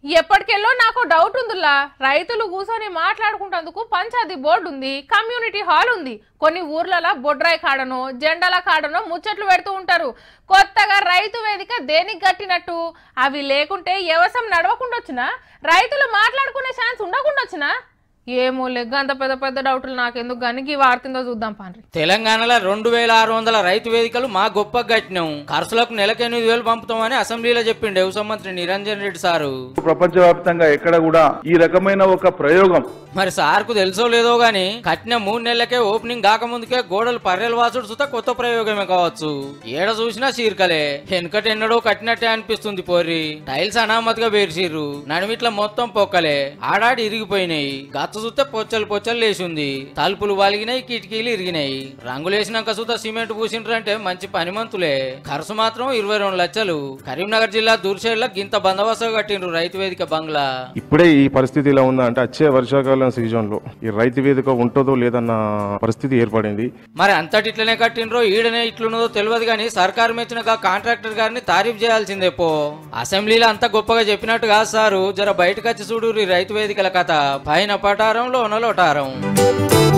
ఎప్పటికెళ్ళో నాకు డౌట్ ఉందిలా రైతులు కూర్చొని మాట్లాడుకుంటందుకు పంచాయతీ బోర్డు ఉంది కమ్యూనిటీ హాల్ ఉంది కొన్ని ఊర్లలో బొడ్రాయి కాడనో జెండాల కాడనో ముచ్చట్లు పెడుతూ ఉంటారు కొత్తగా రైతు వేదిక దేనికి కట్టినట్టు అవి లేకుంటే వ్యవసాయం నడవకుండా వచ్చినా రైతులు మాట్లాడుకునే ఛాన్స్ ఉండకుండా వచ్చినా ఏమో లెగ్గ అంత పెద్ద పెద్ద డౌట్లు నాకెందుకు కానీ ఈ వార్తిందో చూద్దాం పాండ్రి తెలంగాణలో రెండు వేల ఆరు వందల రైతు వేదికలు మా గొప్ప కట్టినాం ఖర్చులకు నెలకు ఎనిమిది వేలు పంపుతామని అసెంబ్లీలో చెప్పిండు వ్యవసాయ మంత్రి నిరంజన్ రెడ్డి సారు ప్రపంచవ్యాప్తంగా ఎక్కడ కూడా ఈ రకమైన ఒక ప్రయోగం మరి సార్కు తెలుసో లేదో గాని కట్టిన మూడు నెలలకే ఓపెనింగ్ కాకముందుకే గోడలు పర్రెలు వాసుడు సుత కొత్త ప్రయోగమే కావచ్చు ఏడ చూసినా చీరకలే వెనుకట ఎన్నడో కట్టినట్టే అనిపిస్తుంది పోరి టైల్స్ అనామతిగా పేర్చిర్రు నడిమిట్ల మొత్తం పొక్కలే ఆడాడి ఇరిగిపోయినాయి గచ్చ చూస్తే పొచ్చలు పొచ్చలు లేచింది తలుపులు వలిగినాయి కిటికీలు ఇరిగినాయి రంగులేసినాక సుత సిమెంట్ పూసిండ్రంటే మంచి పనిమంతులే ఖర్చు మాత్రం ఇరవై రెండు లక్షలు కరీంనగర్ జిల్లా దూర్చేడ్ల గింత బందోబస్తు కట్టిండ్రు రైతు వేదిక బంగ్లా ఇప్పుడే ఈ పరిస్థితి ఇలా ఉందా అంటే వచ్చే వర్షాకాలం సీజన్ లో ఈ రైతు వేదిక ఉంటుందో లేదన్న పరిస్థితి ఏర్పడింది మరి అంతటి ఇట్లనే కట్టినరో ఈడనే ఇట్లున్నదో తెలియదు కానీ సర్కారు మెచ్చిన గా కాంట్రాక్టర్ గారిని తారీఫ్ చేయాల్సిందే పో అసెంబ్లీలో అంత గొప్పగా చెప్పినట్టు కాదు సారు జర బయటకు వచ్చి చూడు ఈ రైతు వేదికల కథ పైన పటారం లోన లోటారం